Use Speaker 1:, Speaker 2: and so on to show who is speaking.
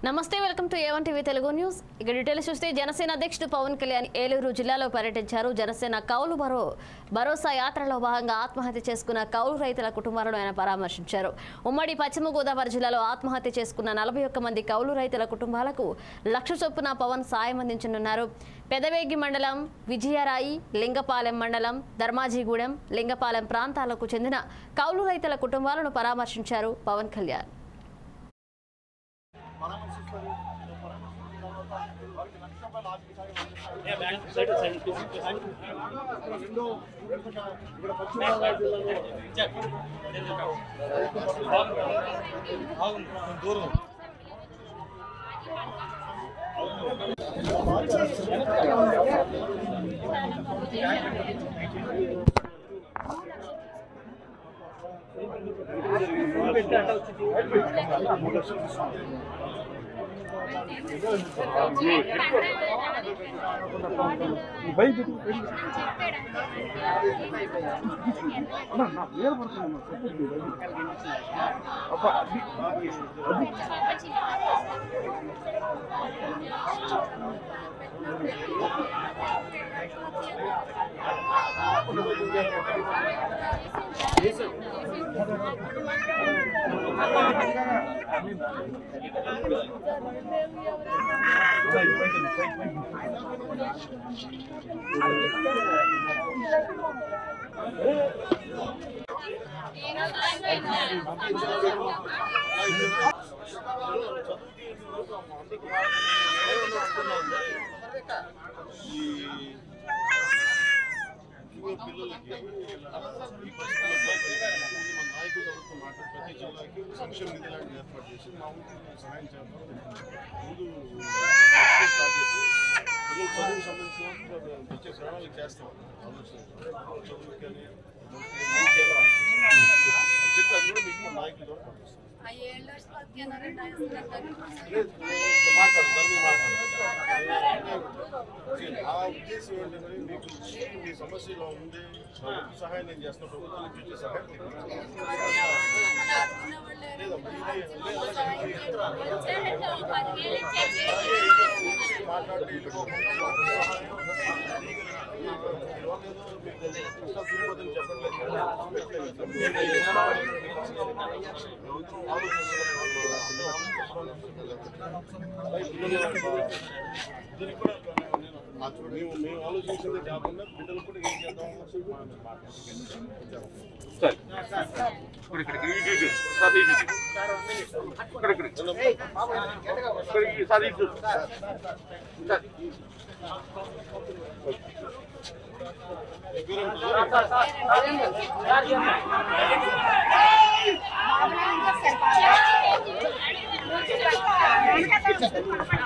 Speaker 1: నమస్తే welcome to A one TV Telugu news ఇక details చూస్తే జనసేన అధ్యక్షుడు పవన్ కళ్యాణ్ ఏలూరు జిల్లాలో పర్యటించారు జనసేన కౌలు భరో భరోసా యాత్రలో భాగంగా ఆత్మహత్య చేసుకున్న కౌలు రైతుల కుటుంబాలను ఆయన పరామర్శించారు ఉమ్మడి పశ్చిమ గోదావరి జిల్లాలో ఆత్మహత్య చేసుకున్న నలభై ఒక్క మంది కౌలు రైతుల కుటుంబాలకు లక్ష చొప్పున పవన్ సాయం అందించనున్నారు పెదవేగి మండలం విజయరాయి లింగపాలెం మండలం ధర్మాజీగూడెం లింగపాలెం ప్రాంతాలకు చెందిన కౌలు రైతుల కుటుంబాలను పరామర్శించారు పవన్ కళ్యాణ్
Speaker 2: పరామర్శిస్తారు పరామర్శించిన తర్వాత వారికి లక్ష రూపాయల ఆర్థిక సాయం అందిస్తారు. రెండో ఇక్కడ ఇక్కడ పశ్చిమ గోదావరి జిల్లాలో ముఖ్యంగా పిల్లలకి ఈ పరిస్థితుల్లో మన నాయకులు ఎవరితో మాట్లాడి ప్రతి జిల్లాకి సంక్షేమ నిధి లాంటిది ఏర్పాటు చేసి మా ఊరికి సహాయం చేద్దాం ముందు స్టార్ట్ చేసి పిల్లలు చదువుకు సంబంధించిన వచ్చే సేవలు చేస్తాం ఆలోచన చదువుకి కానీ చెప్పి అది కూడా మీకు మా నాయకుల ద్వారా పంపిస్తాం
Speaker 3: ఆ ఏళ్ళు వచ్చి ఎన్నారంటే
Speaker 2: లేదు, మాట్లాడు దాన్ని మాట్లాడు ఆ ఉద్దేశం ఏంటంటే మీకు మీ సమస్య ఇలా ఉంది నా వంతు సహాయం నేను చేస్తాను ప్రభుత్వం నుంచి వచ్చే సహాయం లేదమ్మా ఇది మాట్లాడి దీనికి కూడా మేము మేము ఆలోచించింది కాకుండా బిడ్డలు కూడా ఏం చేద్దాం
Speaker 3: సార్